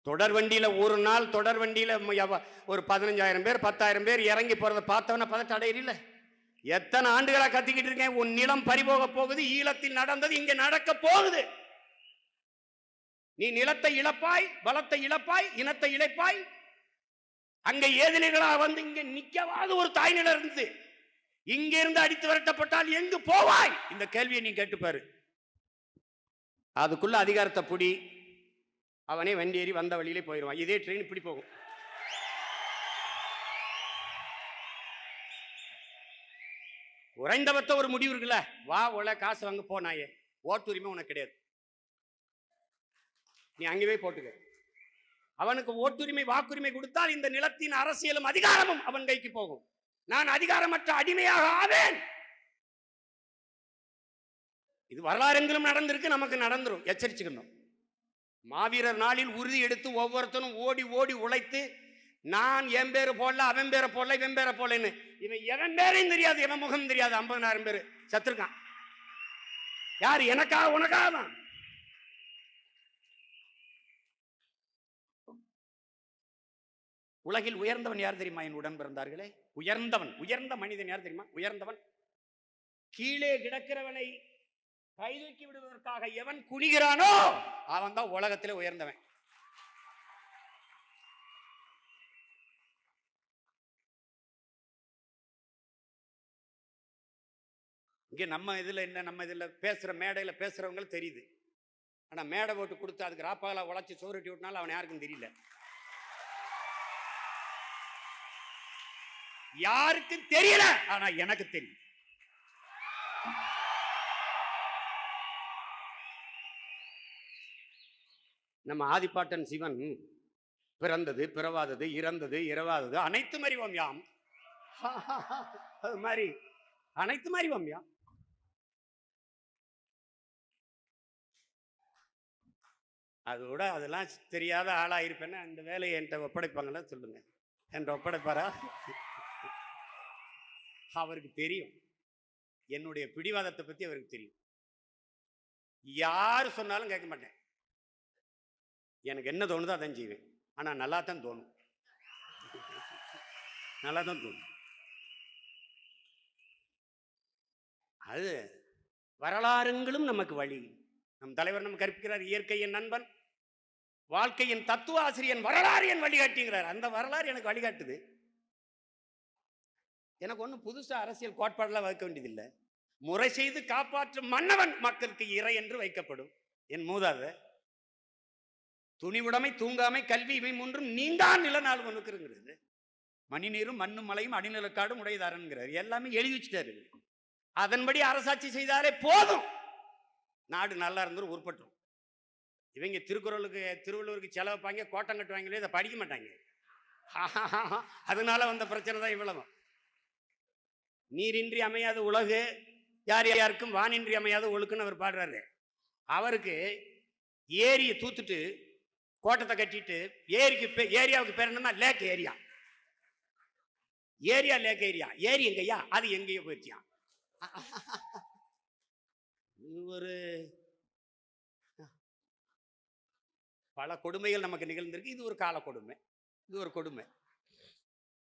தொடர் வண்டியில ஒரு நாள் தொடர் வண்டியில ம- எவ- ஒரு பதினஞ்சாயிரம் பேர் பத்தாயிரம் பேர் இறங்கி போறத பார்த்தவன பதட்ட அடையில எத்தனை ஆண்டுகளா கத்திக்கிட்டு இருக்கேன் உன் நிலம் பறிபோக போகுது ஈழத்தில் நடந்தது இங்க நடக்க போகுது நீ நிலத்தை இழப்பாய் பலத்தை இழப்பாய் இனத்தை இழப்பாய் அங்க ஏதிலிகளா வந்து இங்க நிக்கவாது ஒரு தாய் நிலம் இருந்தது இங்க இருந்து அடித்து விரட்டப்பட்டால் எங்கு போவாய் இந்த கேள்வியை நீ கேட்டுப்பாரு அதுக்குள்ள அதிகாரத்தை புடி அவனே வண்டி ஏறி வந்த வழியிலே போயிடுவான் இதே ட்ரெயின் இப்படி போகும் குறைந்தபட்ச ஒரு முடிவு இருக்குல்ல வா உள்ள காசு வாங்க போனாயே ஓட்டுரிமை உனக்கு கிடையாது நீ அங்கேயே போட்டுக்க அவனுக்கு ஓட்டுரிமை வாக்குரிமை கொடுத்தால் இந்த நிலத்தின் அரசியலும் அதிகாரமும் அவன் கைக்கு போகும் நான் அதிகாரமற்ற அடிமையாக ஆவேன் இது வரலாறெங்கிலும் நடந்திருக்கு நமக்கு நடந்துரும் எச்சரிச்சுக்கணும் மாவீரர் நாளில் உறுதி எடுத்து ஒவ்வொருத்தனும் ஓடி ஓடி உழைத்து நான் என் பேரு போடல அவன் பேரை போடல இவன் பேரை போடலன்னு இவன் எவன் பேரையும் தெரியாது எவன் முகம் தெரியாது ஐம்பதாயிரம் பேர் செத்துருக்கான் யார் எனக்காக உனக்காக தான் உலகில் உயர்ந்தவன் யார் தெரியுமா என் உடன் பிறந்தார்களே உயர்ந்தவன் உயர்ந்த மனிதன் யார் தெரியுமா உயர்ந்தவன் கீழே கிடக்கிறவனை கைதூக்கி விடுவதற்காக எவன் குனிகிறானோ அவன் தான் உலகத்திலே உயர்ந்தவன் இங்க நம்ம இதுல என்ன நம்ம இதுல பேசுற மேடையில பேசுறவங்களுக்கு தெரியுது ஆனா மேடை போட்டு கொடுத்து அதுக்கு ராப்பால உழைச்சி சோறுட்டி விட்டனால அவன் யாருக்கும் தெரியல யாருக்கும் தெரியல ஆனா எனக்கு தெரியும் நம்ம ஆதிப்பாட்டன் சிவன் பிறந்தது பிறவாதது இறந்தது இரவாதது அனைத்தும் அறிவோம் யாம் அது மாதிரி அனைத்தும் அறிவோம் யாம் அதோட அதெல்லாம் தெரியாத ஆளா இருப்பேன்னா அந்த வேலையை என்கிட்ட ஒப்படைப்பாங்களா சொல்லுங்க என்கிட்ட ஒப்படைப்பாரா அவருக்கு தெரியும் என்னுடைய பிடிவாதத்தை பத்தி அவருக்கு தெரியும் யார் சொன்னாலும் கேட்க மாட்டேன் எனக்கு என்ன தோணுதோ அதான் செய்வேன் ஆனா நல்லா தான் தோணும் நல்லா தான் தோணும் அது வரலாறுங்களும் நமக்கு வழி நம் தலைவர் நம்ம கற்பிக்கிறார் இயற்கையின் நண்பன் வாழ்க்கையின் தத்துவ ஆசிரியன் வரலாறு என் வழிகாட்டுங்கிறார் அந்த வரலாறு எனக்கு வழிகாட்டுது எனக்கு ஒன்றும் புதுசா அரசியல் கோட்பாடெல்லாம் வகுக்க வேண்டியதில்லை முறை செய்து காப்பாற்றும் மன்னவன் மக்களுக்கு இறை என்று வைக்கப்படும் என் மூதாத துணிவுடைமை தூங்காமை கல்வி இவை மூன்றும் நீந்தான் நிலநாள் ஒன்றுக்குங்கிறது மணி நீரும் மண்ணும் மலையும் அடிநிலக்காடும் உடையதாரன்கிறார் எல்லாமே எழுதி வச்சுட்டாரு அதன்படி அரசாட்சி செய்தாலே போதும் நாடு நல்லா இருந்துரும் உருப்பட்டும் இவங்க திருக்குறளுக்கு திருவள்ளுவருக்கு செலவைப்பாங்க கோட்டம் கட்டுவாங்களே இதை படிக்க மாட்டாங்க அதனால வந்த பிரச்சனை தான் இவ்வளவு நீரின்றி அமையாத உலகு யார் யாருக்கும் வானின்றி அமையாத ஒழுக்குன்னு அவர் பாடுறாரு அவருக்கு ஏரியை தூத்துட்டு கோட்டத்தை கட்டிட்டு ஏரிக்கு பே- ஏரியாவுக்கு பேர் என்னன்னா lake area area lake area ஏரி எங்கய்யா அது எங்கேயோ போயிடுச்சியா இது ஒரு பல கொடுமைகள் நமக்கு நிகழ்ந்திருக்கு இது ஒரு கால கொடுமை இது ஒரு கொடுமை